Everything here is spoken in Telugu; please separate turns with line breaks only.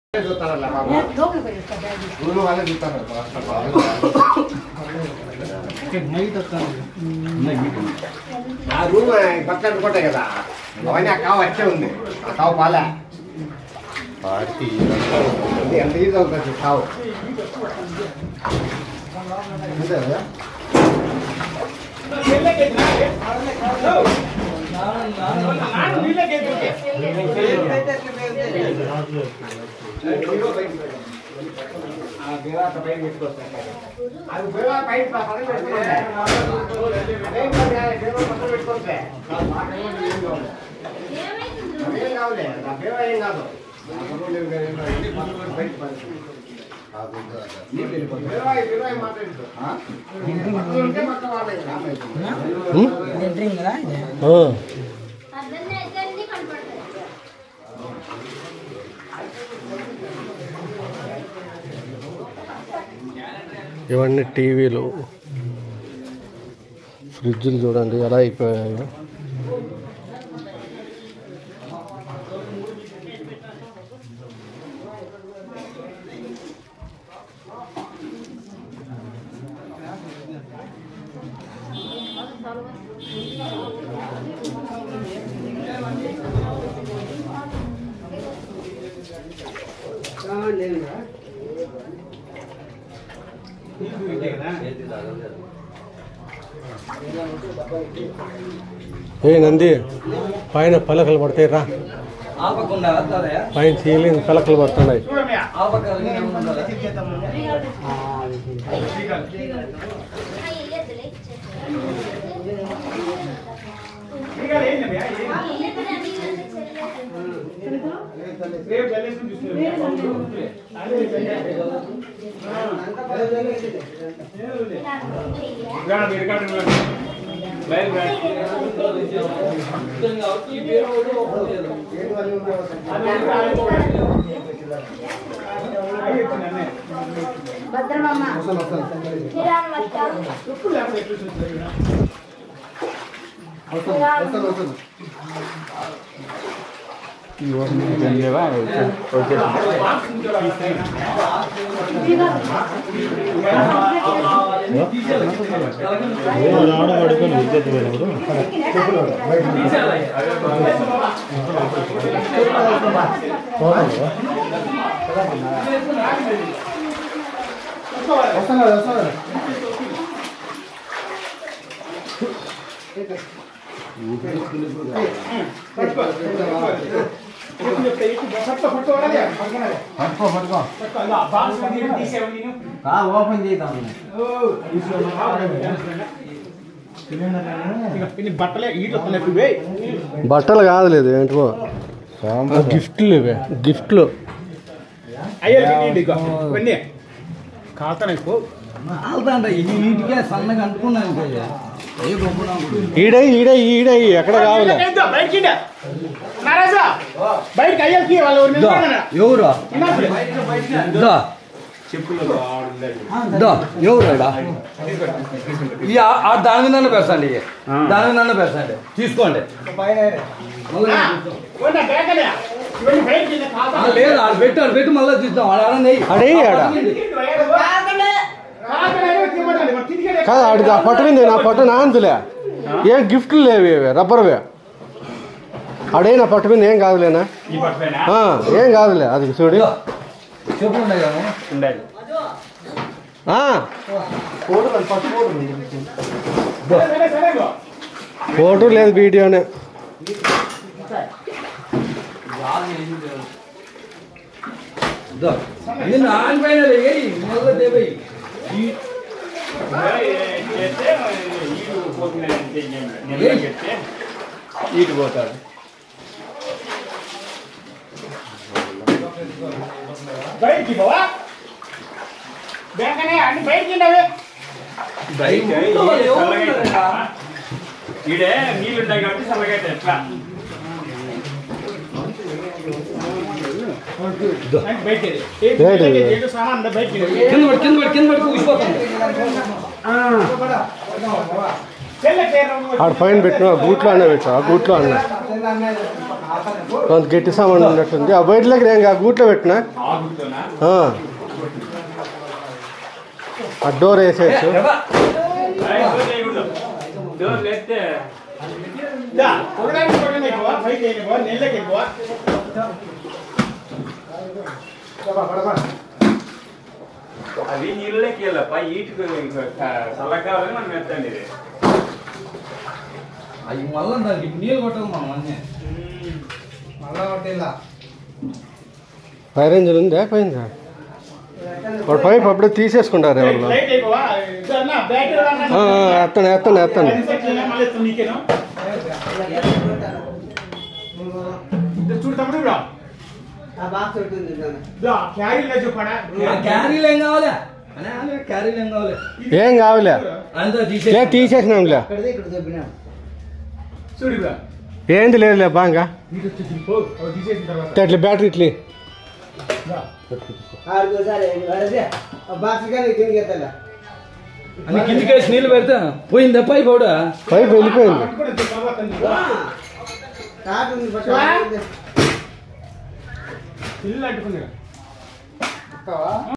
చూస్తారಲ್ಲ పాప
లోపలికి పోయి వస్తా బ్యాగ్ తీసుకొని.
ఊరు వాళ్ళే చూస్తారు బాగా ఆ రూమ్ పక్కన కొట్టాయి కదా అవన్నీ ఆ కావు వచ్చే ఉంది ఆ కావు పాలే
పార్టీ
ఇది ఎంత ఈజీ అవుతుంది కావు అంతే కదా ఆ బిరాక పైన పెట్టుకొస్తాను అది బిరా పైన పక్కన పెట్టుకుంటే అదే బిరా పక్కన పెట్టుకుంటే అదేం కాదులే నా బిరా ఏం కాదు నా పనులు లేవు కదా, ఏం కాదు. ఇది పనులు కూడా బయట పని. బిరా బిరా ఏం మాట్లాడుతూ పక్కన ఉంటే పక్కన వాళ్ళే
ಅದನ್ನೇ ಇದರಲ್ಲಿ ಕಂಡುಬರ್ತದೆ
ఇవన్నీ టీవీలు ఫ్రిడ్జ్లు చూడండి ఎలా అయిపోయాయో ఏ నంది పైన పలకలు పడతాయి రా
ఆపకుండా వస్తారా
పైన సీలింగ్ పలకలు పడుతున్నాయి
ఆపకుండా
భద్రమమ్మ
కిరాణ్ వస్తా
వస్తున్నారు వస్తున్నారు పట్టుకో పట్టుకో
ఓపెన్ చేద్దాం
బట్టలే ఈట వస్తున్నాయి
బట్టలు కాదు లేదు ఏంటో గిఫ్ట్లు ఇవే గిఫ్ట్లు
అయ్యాలి ఇవన్నీ కాలుతాను ఎక్కువ
ఆల్తాంట ఈ నీటికే సన్నగా అంటుకున్నాను ఏ గొప్ప
ఈడై ఈడై ఈడై ఎక్కడ కావాలి
బయటికి నారాజా బయటకి అయ్యాకి వాళ్ళు నిలబడనా?
ఎవరు దా దా ఎవరు ఈ ఆ- ఆ దాని మీద నన్ను పెరసండి దాని మీద నన్ను పెరసండి తీసుకోండి మళ్ళీ
ఆ, ఉన్న బ్యాగనే. ఇవన్నీ బయటికి వెళ్ళి
ఆ,
కాలుతాను.
లేదు ఆడ పెట్టు ఆడ పెట్టి మళ్ళీ చూద్దాం ఆడ ఆడ నెయ్యి
అడే ఆడ
కాలుతానే తిమ్మడాలి. మరి కిందికి వెళ్ళి
కాదు ఆడికి ఆ పట్టు మీద నా పట్టు నాందులే ఏం గిఫ్ట్లు లేవు ఇవి రబ్బర్వే ఆడే నా పట్టు మీద ఏం కాదులేనా
ఈ పట్టుపైన
ఆ, ఏం కాదులే అది చూడు
చెప్పు ఉన్నాయి కదా
ఉండాలి
ఆ,
సరే సరే గో.
ఫోటో లేదు వీడియోనే
దా. ఇది నాన్ పైన వేయి మళ్ళీ దేవయి
చేస్తే ఈడు పోతున్నాయి అంతే ఇంకేం లేదు. నిలబడి చెప్తే ఈడు పోతాడు బయటికి పోవా బ్యాంకనే అన్ని బయటికి ఉండవే బయట ఈడే నీళ్ళు ఉంటాయి కాబట్టి చల్లగైతే ఎట్లా బయట
ఏంటి?
సామాన్ బయటికి
కింద పడి కింద పడి కింద పడి ఊసిపోతుంది
తెల్ల చీర రంగు
ఆడ పైన పెట్టిన ఆ గూట్లో అన్న పెట్టు ఆ గూట్లో అన్న కొంత గట్టి సామాన్ ఉన్నట్టుంది ఆ బయట దగ్గర ఏం కాదు, ఆ గూట్లో పెట్టినా
ఆగుతున్నా
ఆ. ఆ డోర్ వేసేయచ్చు
డోర్ లేస్తే
దా, కొనడానికి కొనడానికి ఎక్కువ, పైకి ఎక్కువ, నీళ్ళకి ఎక్కువ.
అవి నీళ్ళకి వెళ్ళప్ప ఈటుకు చల్లకాలని మనం ఎత్తండి ఇది
అవి మళ్ళీ దానికి నీళ్ళు కొట్టదు మనం అన్నీ
ఫైర్ ఇంజిన్ ఉందా పోయిందా వాడు పైప్ అప్పుడే తీసేసుకుంటారు ఎవరు
లైట్ ఎక్కువ, ఇది అన్న, బ్యాటరీ అన్న.
ఎత్తాను ఎత్తాను ఎత్తాను
పది సెక్షన్లే మళ్ళీ ఇస్తాను నీకేను. ఇది చూడు తమ్ముడు ఇప్పుడు. ఇదో, క్యారీలో చెప్పాడా?
ఆ క్యారీలు ఏం కావాలి అనే అనే క్యారీలు ఏం కావాలి
ఏం కావాలే
అంతా
లే
తీసే
తీసేసినాంలే
చూడు ఇప్పుడు.
ఏంది లేదులే బాగా
ఇటు వచ్చి పో, అవి తీసేసిన తర్వాత.
ఇట్లా బ్యాటరీ ఇట్లీ
దా.
అని కిందికేసి నీళ్ళు పెడితే పోయిందా పై కూడా
పైప్ వెళ్ళిపోయింది
పట్టుకొని వచ్చి తర్వాత నీ. ఇల్లు అంటుకున్నాడు